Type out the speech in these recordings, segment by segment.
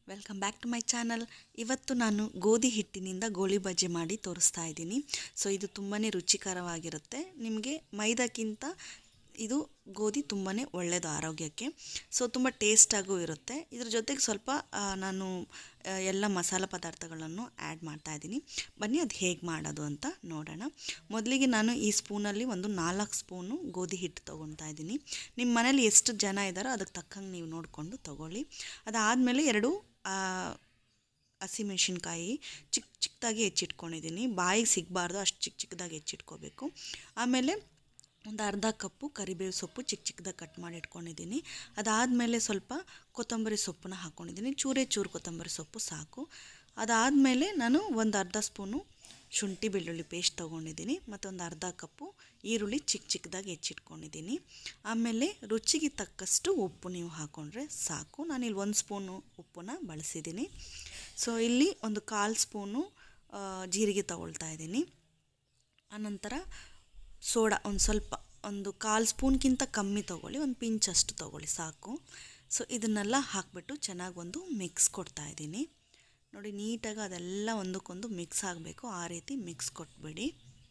welcome back to my channel ಇವತ್ತು ನಾನು ಗೋಧಿ ಹಿಟ್ಟಿನಿಂದ ಗೋಳಿ ಬಜ್ಜಿ ಮಾಡಿ ತೋರಿಸ್ತಾ ಇದ್ದೀನಿ ಸೊ ಇದು ತುಂಬಾ ರುಚಿಕರವಾಗಿರುತ್ತೆ ನಿಮಗೆ ಮೈದಾಕ್ಕಿಂತ ಇದು ಗೋಧಿ ತುಂಬಾ ಒಳ್ಳೆಯದು ಆರೋಗ್ಯಕ್ಕೆ ಸೊ ತುಂಬ ಟೇಸ್ಟಾಗೂ ಇರುತ್ತೆ ಇದ್ರ ಜೊತೆಗೆ ಸ್ವಲ್ಪ ಆ, ನಾನು ಆ, ಎಲ್ಲ ಮಸಾಲ ಪದಾರ್ಥಗಳನ್ನು ಆ್ಯಡ್ ಮಾಡ್ತಾ ಇದ್ದೀನಿ ಬನ್ನಿ ಅದು ಹೇಗೆ ಮಾಡೋದು ಅಂತ ನೋಡೋಣ ಮೊದಲಿಗೆ ನಾನು ಈ ಸ್ಪೂನಲ್ಲಿ ಒಂದು ನಾಲ್ಕು ಸ್ಪೂನು ಗೋಧಿ ಹಿಟ್ಟು ತೊಗೊತಾ ಇದ್ದೀನಿ ನಿಮ್ಮ ಮನೇಲಿ ಎಷ್ಟು ಜನ ಇದ್ದಾರೋ ಅದಕ್ಕೆ ತಕ್ಕಂಗೆ ನೀವು ನೋಡಿಕೊಂಡು ತೊಗೊಳ್ಳಿ ಅದಾದಮೇಲೆ ಎರಡು ಆ, ಹಸಿಮೆಣಸಿನ್ಕಾಯಿ ಚಿಕ್ಕ ಚಿಕ್ಕದಾಗಿ ಹೆಚ್ಚಿಟ್ಕೊಂಡಿದ್ದೀನಿ ಬಾಯಿಗೆ ಸಿಗಬಾರ್ದು ಅಷ್ಟು ಚಿಕ್ಕ ಚಿಕ್ಕದಾಗಿ ಹೆಚ್ಚಿಟ್ಕೋಬೇಕು ಆಮೇಲೆ ಒಂದು ಅರ್ಧ ಕಪ್ಪು ಕರಿಬೇವು ಸೊಪ್ಪು ಚಿಕ್ಕ ಚಿಕ್ಕದಾಗಿ ಕಟ್ ಮಾಡಿ ಇಟ್ಕೊಂಡಿದ್ದೀನಿ ಅದಾದಮೇಲೆ ಸ್ವಲ್ಪ ಕೊತ್ತಂಬರಿ ಸೊಪ್ಪನ್ನ ಹಾಕ್ಕೊಂಡಿದ್ದೀನಿ ಚೂರೇ ಚೂರು ಕೊತ್ತಂಬರಿ ಸೊಪ್ಪು ಸಾಕು ಅದಾದಮೇಲೆ ನಾನು ಒಂದು ಅರ್ಧ ಸ್ಪೂನು ಶುಂಠಿ ಬೆಳ್ಳುಳ್ಳಿ ಪೇಸ್ಟ್ ತೊಗೊಂಡಿದ್ದೀನಿ ಮತ್ತು ಒಂದು ಅರ್ಧ ಕಪ್ಪು ಈರುಳ್ಳಿ ಚಿಕ್ಕ ಚಿಕ್ಕದಾಗಿ ಹೆಚ್ಚಿಟ್ಕೊಂಡಿದ್ದೀನಿ ಆಮೇಲೆ ರುಚಿಗೆ ತಕ್ಕಷ್ಟು ಉಪ್ಪು ನೀವು ಹಾಕ್ಕೊಂಡ್ರೆ ಸಾಕು ನಾನಿಲ್ಲಿ ಒಂದು ಸ್ಪೂನು ಉಪ್ಪನ್ನ ಬಳಸಿದ್ದೀನಿ ಸೊ ಇಲ್ಲಿ ಒಂದು ಕಾಲು ಸ್ಪೂನು ಆ, ಜೀರಿಗೆ ತಗೊಳ್ತಾ ಇದ್ದೀನಿ ಆನಂತರ ಸೋಡಾ ಒಂದು ಸ್ವಲ್ಪ ಒಂದು ಕಾಲು ಸ್ಪೂನ್ಗಿಂತ ಕಮ್ಮಿ ತೊಗೊಳ್ಳಿ ಒಂದು ಪಿಂಚ್ ಅಷ್ಟು ತೊಗೊಳ್ಳಿ ಸಾಕು ಸೊ ಇದನ್ನೆಲ್ಲ ಹಾಕಿಬಿಟ್ಟು ಚೆನ್ನಾಗಿ ಒಂದು ಮಿಕ್ಸ್ ಕೊಡ್ತಾ ಇದ್ದೀನಿ ನೋಡಿ ನೀಟಾಗಿ ಅದೆಲ್ಲ ಒಂದಕ್ಕೊಂದು ಮಿಕ್ಸ್ ಆಗಬೇಕು ಆ ರೀತಿ ಮಿಕ್ಸ್ ಕೊಟ್ಬಿಡಿ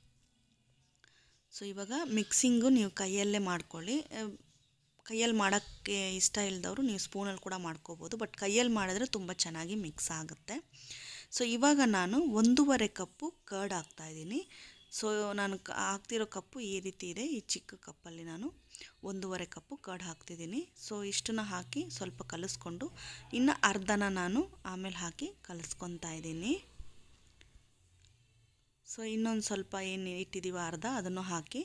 ಸೊ ಇವಾಗ ಮಿಕ್ಸಿಂಗು ನೀವು ಕೈಯಲ್ಲೇ ಮಾಡ್ಕೊಳ್ಳಿ ಅಹ್, ಕೈಯಲ್ಲಿ ಮಾಡೋಕ್ಕೆ ಇಷ್ಟ ಇಲ್ಲದವರು ನೀವು ಸ್ಪೂನಲ್ಲಿ ಕೂಡ ಮಾಡ್ಕೋಬೋದು ಬಟ್ ಕೈಯಲ್ಲಿ ಮಾಡಿದ್ರೆ ತುಂಬ ಚೆನ್ನಾಗಿ ಮಿಕ್ಸ್ ಆಗುತ್ತೆ ಸೊ ಇವಾಗ ನಾನು ಒಂದೂವರೆ ಕಪ್ಪು ಕರ್ಡ್ ಹಾಕ್ತಾಯಿದ್ದೀನಿ ಸೊ ನಾನು ಕ ಹಾಕ್ತಿರೋ ಕಪ್ಪು ಈ ರೀತಿ ಇದೆ ಈ ಚಿಕ್ಕ ಕಪ್ಪಲ್ಲಿ ನಾನು ಒಂದೂವರೆ ಕಪ್ಪು ಕರ್ಡ್ ಹಾಕ್ತಿದ್ದೀನಿ ಸೊ ಇಷ್ಟನ್ನ ಹಾಕಿ ಸ್ವಲ್ಪ ಕಲಿಸ್ಕೊಂಡು ಇನ್ನು ಅರ್ಧನ ನಾನು ಆಮೇಲೆ ಹಾಕಿ ಕಲಿಸ್ಕೊತಾ ಇದ್ದೀನಿ ಸೊ ಇನ್ನೊಂದು ಸ್ವಲ್ಪ ಏನು ಇಟ್ಟಿದ್ದೀವೋ ಅರ್ಧ ಅದನ್ನು ಹಾಕಿ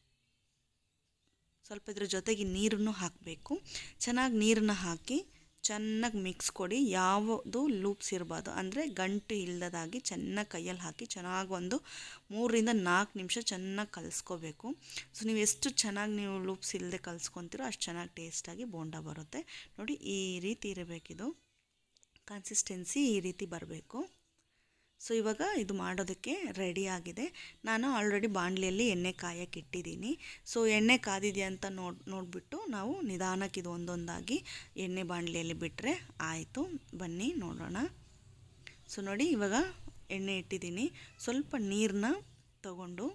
ಸ್ವಲ್ಪ ಇದ್ರ ಜೊತೆಗೆ ನೀರನ್ನು ಹಾಕಬೇಕು ಚೆನ್ನಾಗಿ ನೀರನ್ನ ಹಾಕಿ ಚೆನ್ನಾಗಿ ಮಿಕ್ಸ್ ಕೊಡಿ ಯಾವುದು ಲೂಪ್ಸ್ ಇರಬಾರ್ದು ಅಂದರೆ ಗಂಟು ಇಲ್ಲದಾಗಿ ಚೆನ್ನಾಗಿ ಕೈಯಲ್ಲಿ ಹಾಕಿ ಚೆನ್ನಾಗಿ ಒಂದು ಮೂರರಿಂದ ನಾಲ್ಕು ನಿಮಿಷ ಚೆನ್ನಾಗಿ ಕಲಿಸ್ಕೋಬೇಕು ಸೊ ನೀವು ಎಷ್ಟು ಚೆನ್ನಾಗಿ ನೀವು ಲೂಪ್ಸ್ ಇಲ್ಲದೆ ಕಲಿಸ್ಕೊತೀರೋ ಅಷ್ಟು ಚೆನ್ನಾಗಿ ಟೇಸ್ಟಾಗಿ ಬೋಂಡ ಬರುತ್ತೆ ನೋಡಿ ಈ ರೀತಿ ಇರಬೇಕಿದು ಕನ್ಸಿಸ್ಟೆನ್ಸಿ ಈ ರೀತಿ ಬರಬೇಕು ಸೊ ಇವಾಗ ಇದು ಮಾಡೋದಕ್ಕೆ ರೆಡಿ ಆಗಿದೆ ನಾನು ಆಲ್ರೆಡಿ ಬಾಣಲಿಯಲ್ಲಿ ಎಣ್ಣೆ ಕಾಯಕ್ಕೆ ಇಟ್ಟಿದ್ದೀನಿ ಸೊ ಎಣ್ಣೆ ಕಾದಿದೆಯಾ ಅಂತ ನೋಡಿ ನೋಡಿಬಿಟ್ಟು ನಾವು ನಿಧಾನಕ್ಕೆ ಇದು ಒಂದೊಂದಾಗಿ ಎಣ್ಣೆ ಬಾಣಲಿಯಲ್ಲಿ ಬಿಟ್ಟರೆ ಆಯಿತು ಬನ್ನಿ ನೋಡೋಣ ಸೊ ನೋಡಿ ಇವಾಗ ಎಣ್ಣೆ ಇಟ್ಟಿದ್ದೀನಿ ಸ್ವಲ್ಪ ನೀರನ್ನ ತಗೊಂಡು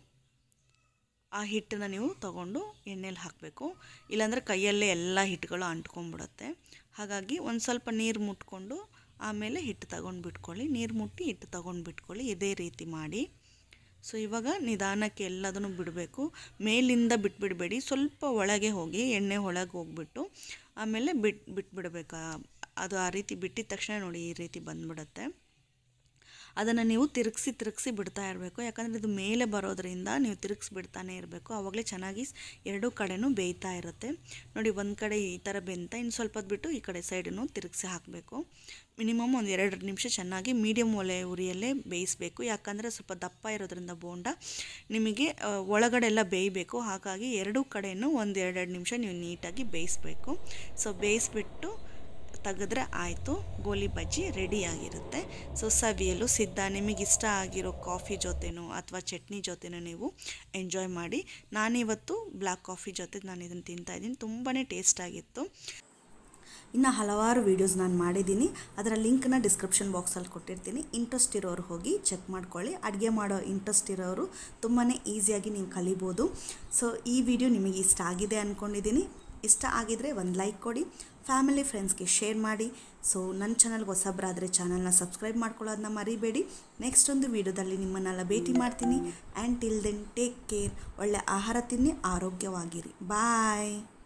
ಆ ಹಿಟ್ಟನ್ನು ನೀವು ತಗೊಂಡು ಎಣ್ಣೆಲಿ ಹಾಕಬೇಕು ಇಲ್ಲಾಂದರೆ ಕೈಯಲ್ಲೇ ಎಲ್ಲ ಹಿಟ್ಟುಗಳು ಅಂಟ್ಕೊಂಡ್ಬಿಡುತ್ತೆ ಹಾಗಾಗಿ ಒಂದು ಸ್ವಲ್ಪ ನೀರು ಮುಟ್ಕೊಂಡು ಆಮೇಲೆ ಹಿಟ್ಟು ತಗೊಂಡು ಬಿಟ್ಕೊಳ್ಳಿ ನೀರು ಮುಟ್ಟಿ ಹಿಟ್ಟು ತಗೊಂಡು ಬಿಟ್ಕೊಳ್ಳಿ ಇದೇ ರೀತಿ ಮಾಡಿ ಸೊ ಇವಾಗ ನಿಧಾನಕ್ಕೆ ಎಲ್ಲದನ್ನು ಬಿಡಬೇಕು ಮೇಲಿಂದ ಬಿಟ್ಬಿಡಬೇಡಿ ಸ್ವಲ್ಪ ಒಳಗೆ ಹೋಗಿ ಎಣ್ಣೆ ಒಳಗೆ ಹೋಗ್ಬಿಟ್ಟು ಆಮೇಲೆ ಬಿಟ್ಟು ಬಿಟ್ಬಿಡ್ಬೇಕು ಅದು ಆ ರೀತಿ ಬಿಟ್ಟಿದ ತಕ್ಷಣ ನೋಡಿ ಈ ರೀತಿ ಬಂದ್ಬಿಡುತ್ತೆ ಅದನ್ನು ನೀವು ತಿರುಗಿಸಿ ತಿರುಗಿಸಿ ಬಿಡ್ತಾ ಇರಬೇಕು ಯಾಕಂದರೆ ಇದು ಮೇಲೆ ಬರೋದ್ರಿಂದ ನೀವು ತಿರುಗಿಸಿ ಬಿಡ್ತಾನೆ ಇರಬೇಕು ಆವಾಗಲೇ ಚೆನ್ನಾಗಿ ಎರಡೂ ಕಡೆನೂ ಬೇಯ್ತಾ ಇರುತ್ತೆ ನೋಡಿ ಒಂದು ಕಡೆ ಈ ಥರ ಬೆಂತ ಇನ್ನು ಸ್ವಲ್ಪ ಹೊತ್ತು ಬಿಟ್ಟು ಈ ಕಡೆ ಸೈಡನ್ನು ತಿರುಗಿಸಿ ಹಾಕಬೇಕು ಮಿನಿಮಮ್ ಒಂದು ಎರಡು ನಿಮಿಷ ಚೆನ್ನಾಗಿ ಮೀಡಿಯಮ್ ಒಲೆ ಉರಿಯಲ್ಲೇ ಬೇಯಿಸಬೇಕು ಯಾಕಂದರೆ ಸ್ವಲ್ಪ ದಪ್ಪ ಇರೋದ್ರಿಂದ ಬೋಂಡ ನಿಮಗೆ ಆ, ಒಳಗಡೆ ಎಲ್ಲ ಬೇಯಬೇಕು ಹಾಗಾಗಿ ಎರಡೂ ಕಡೆಯೂ ಒಂದು ಎರಡೆರಡು ನಿಮಿಷ ನೀವು ನೀಟಾಗಿ ಬೇಯಿಸಬೇಕು ಸೊ ಬೇಯಿಸ್ಬಿಟ್ಟು ತೆಗೆದ್ರೆ ಆಯಿತು ಗೋಲಿ ಬಜ್ಜಿ ರೆಡಿಯಾಗಿರುತ್ತೆ ಸೊ ಸವಿಯಲು ಸಿದ್ಧ ನಿಮಗೆ ಇಷ್ಟ ಆಗಿರೋ ಕಾಫಿ ಜೊತೆನೋ ಅಥವಾ ಚಟ್ನಿ ಜೊತೆನೋ ನೀವು ಎಂಜಾಯ್ ಮಾಡಿ ನಾನಿವತ್ತು ಬ್ಲ್ಯಾಕ್ ಕಾಫಿ ಜೊತೆ ನಾನು ಇದನ್ನು ತಿಂತಾಯಿದ್ದೀನಿ ತುಂಬಾ ಟೇಸ್ಟಾಗಿತ್ತು ಇನ್ನು ಹಲವಾರು ವೀಡಿಯೋಸ್ ನಾನು ಮಾಡಿದ್ದೀನಿ ಅದರ ಲಿಂಕ್ನ ಡಿಸ್ಕ್ರಿಪ್ಷನ್ ಬಾಕ್ಸಲ್ಲಿ ಕೊಟ್ಟಿರ್ತೀನಿ ಇಂಟ್ರೆಸ್ಟ್ ಇರೋರು ಹೋಗಿ ಚೆಕ್ ಮಾಡ್ಕೊಳ್ಳಿ ಅಡುಗೆ ಮಾಡೋ ಇಂಟ್ರೆಸ್ಟ್ ಇರೋರು ತುಂಬಾ ಈಸಿಯಾಗಿ ನೀವು ಕಲಿಬೋದು ಸೊ ಈ ವಿಡಿಯೋ ನಿಮಗೆ ಇಷ್ಟ ಆಗಿದೆ ಅಂದ್ಕೊಂಡಿದ್ದೀನಿ ಇಷ್ಟ ಆಗಿದರೆ ಒಂದು ಲೈಕ್ ಕೊಡಿ ಫ್ಯಾಮಿಲಿ ಫ್ರೆಂಡ್ಸ್ಗೆ ಶೇರ್ ಮಾಡಿ ಸೊ ನನ್ನ ಚಾನಲ್ಗೆ ಹೊಸಬ್ರಾದರೆ ಚಾನಲ್ನ ಸಬ್ಸ್ಕ್ರೈಬ್ ಮಾಡ್ಕೊಳ್ಳೋದನ್ನ ಮರಿಬೇಡಿ ನೆಕ್ಸ್ಟ್ ಒಂದು ವೀಡಿಯೋದಲ್ಲಿ ನಿಮ್ಮನ್ನೆಲ್ಲ ಭೇಟಿ ಮಾಡ್ತೀನಿ and till then take care ಒಳ್ಳೆ ಆಹಾರ ತಿನ್ನಿ ಆರೋಗ್ಯವಾಗಿರಿ ಬಾಯ್